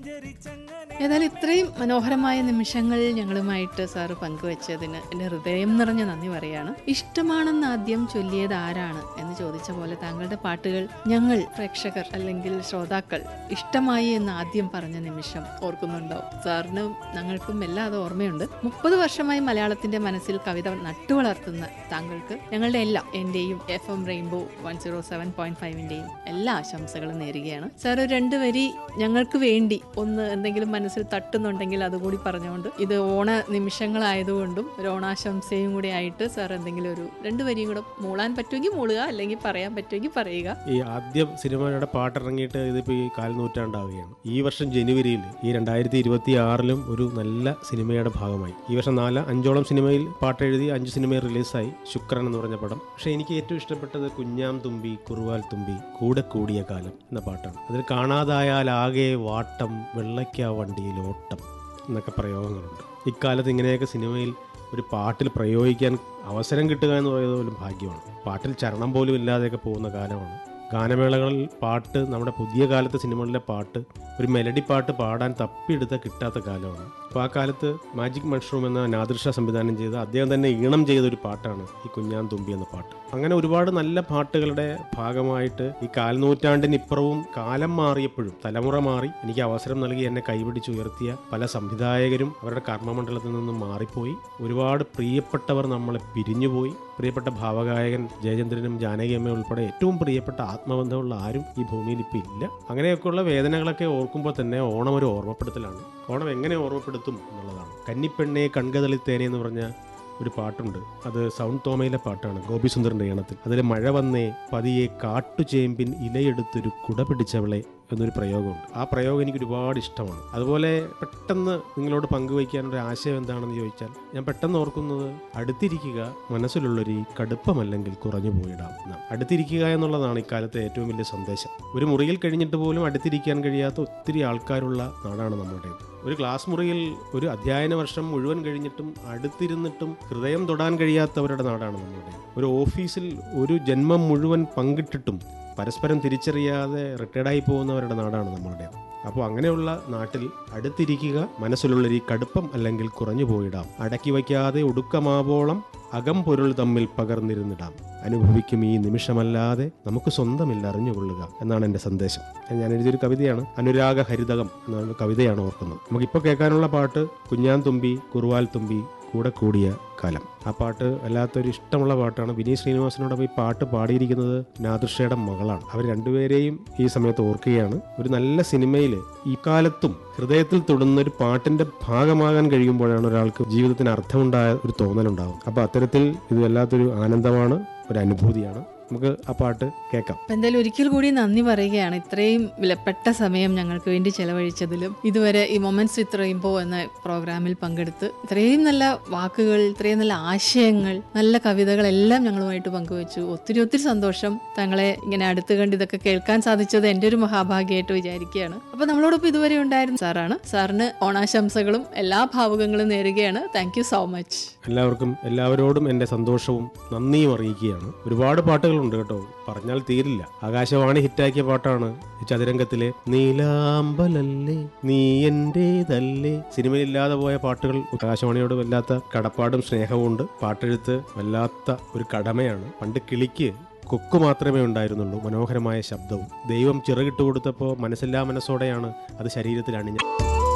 ഏതായാലും ഇത്രയും മനോഹരമായ നിമിഷങ്ങൾ ഞങ്ങളുമായിട്ട് സാറ് പങ്കുവച്ചതിന് എൻ്റെ ഹൃദയം നിറഞ്ഞ നന്ദി പറയാണ് ഇഷ്ടമാണെന്ന് ആദ്യം ചൊല്ലിയത് ആരാണ് എന്ന് ചോദിച്ച പോലെ താങ്കളുടെ പാട്ടുകൾ ഞങ്ങൾ പ്രേക്ഷകർ അല്ലെങ്കിൽ ശ്രോതാക്കൾ ഇഷ്ടമായി എന്ന് ആദ്യം പറഞ്ഞ നിമിഷം ഓർക്കുന്നുണ്ടാവും സാറിനും ഞങ്ങൾക്കും എല്ലാം അത് ഓർമ്മയുണ്ട് മുപ്പത് വർഷമായി മലയാളത്തിന്റെ മനസ്സിൽ കവിത നട്ടുവളർത്തുന്ന താങ്കൾക്ക് ഞങ്ങളുടെ എല്ലാം എന്റെയും F M Rainbow one zero seven point ഫൈവിന്റെയും എല്ലാ ആശംസകളും നേരുകയാണ് സാർ ഒരു രണ്ട് വരി ഞങ്ങൾക്ക് വേണ്ടി ഒന്ന് എന്തെങ്കിലും മനസ്സിൽ തട്ടുന്നുണ്ടെങ്കിൽ അതുകൂടി പറഞ്ഞുകൊണ്ട് ഇത് ഓണ നിമിഷങ്ങളായതുകൊണ്ടും ഒരു ഓണാശംസയും കൂടി ആയിട്ട് സാർ എന്തെങ്കിലും ഒരു രണ്ട് വരിയും കൂടെ മൂളാൻ പറ്റുമെങ്കിൽ മൂളുക അല്ലെങ്കിൽ പറയാൻ പറ്റുമെങ്കിൽ പറയുക ഈ ആദ്യ സിനിമയുടെ പാട്ടിറങ്ങിയിട്ട് ഇതിപ്പോൾ ഈ കാൽ നൂറ്റാണ്ടാവുകയാണ് ഈ വർഷം ജനുവരിയിൽ ഈ രണ്ടായിരത്തി ഇരുപത്തി ആറിലും ഒരു നല്ല സിനിമയുടെ ഭാഗമായി ഈ വർഷം നാല് അഞ്ചോളം സിനിമയിൽ പാട്ടെഴുതി അഞ്ച് സിനിമയിൽ റിലീസായി ശുക്രൻ എന്ന് പറഞ്ഞ പടം പക്ഷേ എനിക്ക് ഏറ്റവും ഇഷ്ടപ്പെട്ടത് കുഞ്ഞാം തുമ്പി കുറുവാൽ തുമ്പി കൂടെ കൂടിയ കാലം എന്ന പാട്ടാണ് അതിൽ കാണാതായാൽ ആകെ വാട്ടം വെള്ളയ്ക്ക വണ്ടിയിൽ ഓട്ടം എന്നൊക്കെ പ്രയോഗങ്ങളുണ്ട് ഇക്കാലത്ത് ഇങ്ങനെയൊക്കെ സിനിമയിൽ ഒരു പാട്ടിൽ പ്രയോഗിക്കാൻ അവസരം കിട്ടുക എന്ന് പറയുന്നത് പോലും ഭാഗ്യമാണ് പാട്ടിൽ ചരണം പോലും ഇല്ലാതെയൊക്കെ പോകുന്ന കാലമാണ് ഗാനമേളകളിൽ പാട്ട് നമ്മുടെ പുതിയ കാലത്തെ സിനിമകളിലെ പാട്ട് ഒരു മെലഡി പാട്ട് പാടാൻ തപ്പിയെടുത്ത കിട്ടാത്ത കാലമാണ് അപ്പോൾ ആ കാലത്ത് മാജിക് മഷ്റൂം എന്ന നാദൃഷ സംവിധാനം ചെയ്ത അദ്ദേഹം തന്നെ ഈണം ചെയ്ത ഒരു പാട്ടാണ് ഈ കുഞ്ഞാൻ തുമ്പി എന്ന പാട്ട് അങ്ങനെ ഒരുപാട് നല്ല പാട്ടുകളുടെ ഭാഗമായിട്ട് ഈ കാൽനൂറ്റാണ്ടിനിപ്പുറവും കാലം മാറിയപ്പോഴും തലമുറ മാറി എനിക്ക് അവസരം നൽകി എന്നെ കൈപിടിച്ചുയർത്തിയ പല സംവിധായകരും അവരുടെ കർമ്മമണ്ഡലത്തിൽ നിന്നും മാറിപ്പോയി ഒരുപാട് പ്രിയപ്പെട്ടവർ നമ്മളെ പിരിഞ്ഞുപോയി പ്രിയപ്പെട്ട ഭാവഗായകൻ ജയചന്ദ്രനും ജാനകിയമ്മ ഉൾപ്പെടെ ഏറ്റവും പ്രിയപ്പെട്ട ആത്മബന്ധമുള്ള ആരും ഈ ഭൂമിയിൽ ഇപ്പം ഇല്ല അങ്ങനെയൊക്കെയുള്ള വേദനകളൊക്കെ ഓർക്കുമ്പോൾ തന്നെ ഓണം ഒരു ഓർമ്മപ്പെടുത്തലാണ് ഓണം എങ്ങനെ ഓർമ്മപ്പെടുത്തും എന്നുള്ളതാണ് കന്നിപ്പെണ്ണെ കൺകതളിത്തേനെ എന്ന് പറഞ്ഞ ഒരു പാട്ടുണ്ട് അത് സൗണ്ട് തോമയിലെ പാട്ടാണ് ഗോപിസുന്ദറിന്റെ ഈണത്തിൽ അതിൽ മഴ വന്നേ പതിയെ കാട്ടുചേമ്പിൻ ഇലയെടുത്തൊരു കുട പിടിച്ചവളെ എന്നൊരു പ്രയോഗമുണ്ട് ആ പ്രയോഗം എനിക്ക് ഒരുപാട് ഇഷ്ടമാണ് അതുപോലെ പെട്ടെന്ന് നിങ്ങളോട് പങ്കുവയ്ക്കാനൊരു ആശയം എന്താണെന്ന് ചോദിച്ചാൽ ഞാൻ പെട്ടെന്ന് ഓർക്കുന്നത് അടുത്തിരിക്കുക മനസ്സിലുള്ളൊരു ഈ കടുപ്പമല്ലെങ്കിൽ കുറഞ്ഞു പോയിടാം എന്നാണ് അടുത്തിരിക്കുക എന്നുള്ളതാണ് ഇക്കാലത്തെ ഏറ്റവും വലിയ സന്ദേശം ഒരു മുറിയിൽ കഴിഞ്ഞിട്ട് പോലും അടുത്തിരിക്കാൻ കഴിയാത്ത ഒത്തിരി ആൾക്കാരുള്ള നാടാണ് നമ്മുടേത് ഒരു ക്ലാസ് മുറിയിൽ ഒരു അധ്യയന വർഷം മുഴുവൻ കഴിഞ്ഞിട്ടും അടുത്തിരുന്നിട്ടും ഹൃദയം തൊടാൻ കഴിയാത്തവരുടെ നാടാണ് നമ്മുടെ ഒരു ഓഫീസിൽ ഒരു ജന്മം മുഴുവൻ പങ്കിട്ടിട്ടും പരസ്പരം തിരിച്ചറിയാതെ റിട്ടയർഡായി പോകുന്നവരുടെ നാടാണ് നമ്മളുടെ അപ്പോൾ അങ്ങനെയുള്ള നാട്ടിൽ അടുത്തിരിക്കുക മനസ്സിലുള്ളൊരു ഈ കടുപ്പം അല്ലെങ്കിൽ കുറഞ്ഞു പോയിടാം അടക്കി വയ്ക്കാതെ ഒടുക്കമാവോളം അകം പൊരുൾ തമ്മിൽ പകർന്നിരുന്നിടാം അനുഭവിക്കും ഈ നിമിഷമല്ലാതെ നമുക്ക് സ്വന്തമില്ല അറിഞ്ഞുകൊള്ളുക എന്നാണ് എൻ്റെ സന്ദേശം ഞാൻ എഴുതിയൊരു കവിതയാണ് അനുരാഗ ഹരിതകം എന്ന കവിതയാണ് ഓർക്കുന്നത് നമുക്കിപ്പോൾ കേൾക്കാനുള്ള പാട്ട് കുഞ്ഞാൻ തുമ്പി കുറുവാൽ തുമ്പി കൂടെ കൂടിയ കാലം ആ പാട്ട് വല്ലാത്തൊരു ഇഷ്ടമുള്ള പാട്ടാണ് വിനീത് ശ്രീനിവാസനോടൊപ്പം ഈ പാട്ട് പാടിയിരിക്കുന്നത് നാദൃഷയുടെ മകളാണ് അവർ രണ്ടുപേരെയും ഈ സമയത്ത് ഓർക്കുകയാണ് ഒരു നല്ല സിനിമയിൽ ഈ കാലത്തും ഹൃദയത്തിൽ തൊടുന്ന ഒരു പാട്ടിന്റെ ഭാഗമാകാൻ കഴിയുമ്പോഴാണ് ഒരാൾക്ക് ജീവിതത്തിന് അർത്ഥമുണ്ടായ ഒരു തോന്നലുണ്ടാകും അപ്പോൾ അത്തരത്തിൽ ഇത് വല്ലാത്തൊരു ആനന്ദമാണ് ഒരു അനുഭൂതിയാണ് നമുക്ക് ആ പാട്ട് കേൾക്കാം അപ്പൊ എന്തായാലും ഒരിക്കൽ കൂടി നന്ദി പറയുകയാണ് ഇത്രയും വിലപ്പെട്ട സമയം ഞങ്ങൾക്ക് വേണ്ടി ചെലവഴിച്ചതിലും ഇതുവരെ ഈ മൊമെന്റ്സ് വിത്ത് റെയിൻബോ എന്ന പ്രോഗ്രാമിൽ പങ്കെടുത്ത് ഇത്രയും നല്ല വാക്കുകൾ ഇത്രയും നല്ല ആശയങ്ങൾ നല്ല കവിതകളെല്ലാം ഞങ്ങളുമായിട്ട് പങ്കുവച്ചു ഒത്തിരി ഒത്തിരി സന്തോഷം താങ്കളെ ഇങ്ങനെ അടുത്ത് കണ്ട് ഇതൊക്കെ കേൾക്കാൻ സാധിച്ചത് എൻ്റെ ഒരു മഹാഭാഗ്യമായിട്ട് വിചാരിക്കുകയാണ് അപ്പൊ നമ്മളോടൊപ്പം ഇതുവരെ ഉണ്ടായിരുന്ന സാറാണ് സാറിന് ഓണാശംസകളും എല്ലാ ഭാവുകങ്ങളും നേരുകയാണ് താങ്ക് യു സോ മച്ച് എല്ലാവർക്കും എല്ലാവരോടും എൻ്റെ സന്തോഷവും നന്ദിയും അറിയിക്കുകയാണ് ഒരുപാട് പാട്ടുകളുണ്ട് കേട്ടോ പറഞ്ഞാൽ തീരില്ല ആകാശവാണി ഹിറ്റാക്കിയ പാട്ടാണ് ഈ ചതുരംഗത്തിലെ നീലാമ്പലല്ലേ നീ എൻ്റേതല്ലേ സിനിമയിലില്ലാതെ പോയ പാട്ടുകൾ ആകാശവാണിയോട് വല്ലാത്ത കടപ്പാടും സ്നേഹവും ഉണ്ട് പാട്ടെഴുത്ത് വല്ലാത്ത ഒരു കടമയാണ് പണ്ട് കിളിക്ക് കൊക്ക് മാത്രമേ ഉണ്ടായിരുന്നുള്ളൂ മനോഹരമായ ശബ്ദവും ദൈവം ചിറകിട്ട് കൊടുത്തപ്പോൾ മനസ്സില്ലാ മനസ്സോടെയാണ് അത് ശരീരത്തിൽ അണിഞ്ഞത്